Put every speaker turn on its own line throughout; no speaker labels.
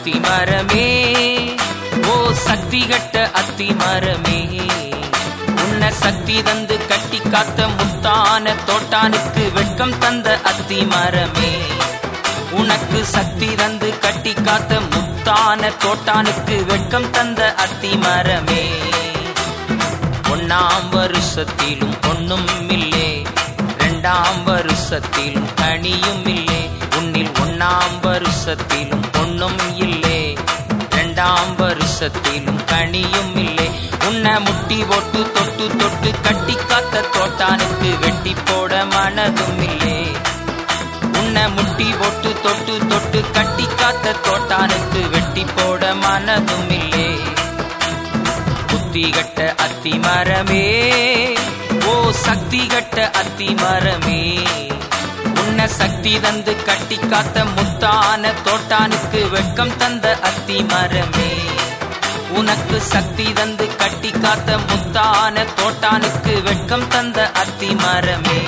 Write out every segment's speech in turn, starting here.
அத்தி மரமே ஓ சக்தி கட்ட அத்தி மரமே உன்ன சக்தி தந்து கட்டி காத்த முத்தான தோட்டானுக்கு வெட்கம் தந்த அத்தி மரமே உனக்கு சக்தி தந்து கட்டி காத்த முத்தான தோட்டானுக்கு வெட்கம் தந்த அத்தி மரமே ஒன்னாம் வருஷத்திலும் ஒண்ணும் இல்லே ரெண்டாம் வருஷத்திலும் கனியும் இல்லே உன்னில் ஒன்னாம் வருஷத்திலும் ஒண்ணும் இல்லே ரெண்டாம் வருஷத்திலும் கனியும் இல்லே உன்னை முட்டி போட்டு தொட்டு தொட்டு கட்டி காத்த தோட்டானுக்கு வெட்டி போட மனதும் இல்லே உன்னை முட்டி போட்டு தொட்டு தொட்டு கட்டி காத்த தோட்டானுக்கு வெட்டி போட மனதும் இல்லே புத்தி கட்ட அத்தி மரமே ஓ சக்தி கட்ட அத்தி மரமே உன்ன சக்தி தந்து கட்டி காத்த முத்தான தோட்டானுக்கு வெட்கம் தந்த அத்தி மரமே உனக்கு சக்தி தந்து கட்டி காத்த முத்தான தோட்டானுக்கு வெட்கம் தந்த அத்தி மரமே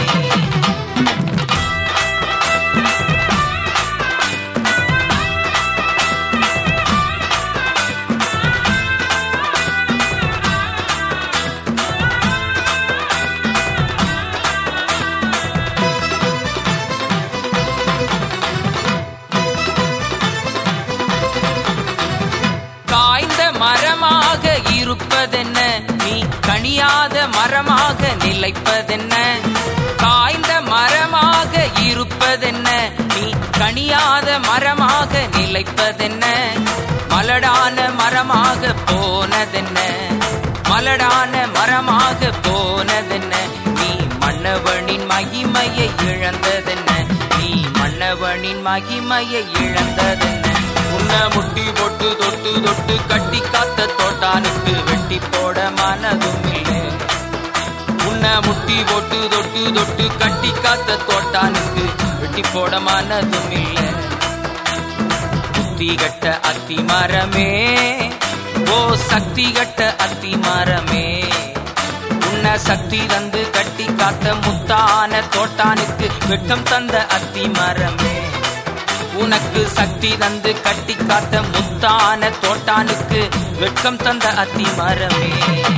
காய்ந்த மரமாக இருப்பதென்ன நீ கனியாத மரமாக நிலைப்பதென்ன காய்ந்த மரமாக இருப்பதென்ன நீ கனியாத மரமாக நிலைப்பதென்ன மலடான மரமாக போனதென்ன மலடான மரமாக போனதென்ன நீ மன்னவனின் மகிமையை இழந்ததென்ன நீ மன்னவனின் மகிமையை இழந்ததென்ன உன்னை முட்டி போட்டு தொட்டு தொட்டு கட்டி காத்த தோட்டானுக்கு வெட்டி போட மனதும் இல்லை உன்னை முட்டி போட்டு தொட்டு தொட்டு கட்டி காத்த தோட்டானுக்கு வெட்டி போட மனதும் இல்லை புத்தி கட்ட அத்தி மரமே ஓ சக்தி கட்ட அத்தி மரமே உன்னை சக்தி தந்து கட்டி காத்த முத்தான தோட்டானுக்கு வெட்கம் தந்த அத்தி மரமே உனக்கு சக்தி தந்து கட்டி காத்த முத்தான தோட்டானுக்கு வெட்கம் தந்த அத்தி மரமே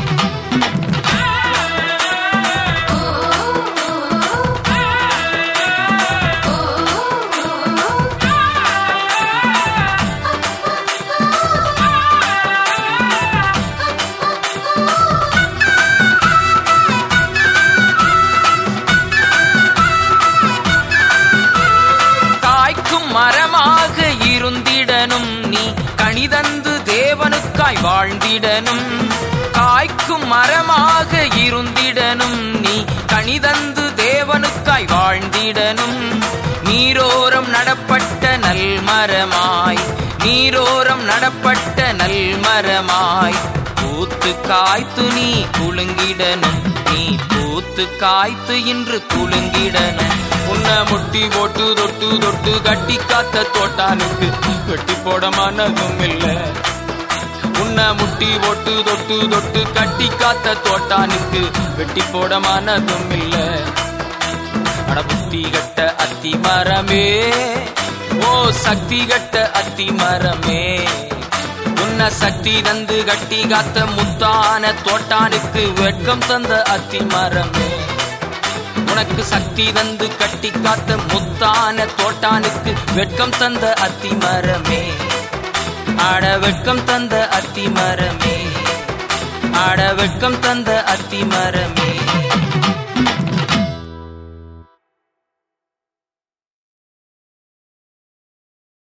காய்க்கும் மரமாக இருந்திடனும் நீ கனிதந்து தேவனுக்காய் வாழ்ந்திடனும் காய்க்கும் மரமாக இருந்திடனும் நீ கனிதந்து தேவனுக்காய் வாழ்ந்திடனும் நீரோரம் நடப்பட்ட நல்மரமாய் நீரோரம் நடப்பட்ட நல்மரமாய் பூத்து காய்த்து நீ குலுங்கிடனும் நீ பூத்து காய்த்து இன்று குலுங்கிடனும் உன்னை முட்டி போட்டு தொட்டு தொட்டு கட்டி காத்த தோட்டானுக்கு வெட்டி போட மனதும் இல்ல உன்னை முட்டி போட்டு தொட்டு தொட்டு கட்டி காத்த தோட்டானுக்கு வெட்டி போட மனதும் இல்ல அட புத்தி கட்ட அத்தி மரமே ஓ சக்தி கட்ட அத்தி மரமே உன்ன சக்தி தந்து கட்டி காத்த முத்தான தோட்டானுக்கு வெட்கம் தந்த அத்தி மரமே உனக்கு சக்தி தந்து கட்டி காத்த முத்தான தோட்டானுக்கு வெட்கம் தந்த அத்தி மரமே ஆட வெட்கம் தந்த அத்தி மரமே ஆட வெட்கம் தந்த அத்தி மரமே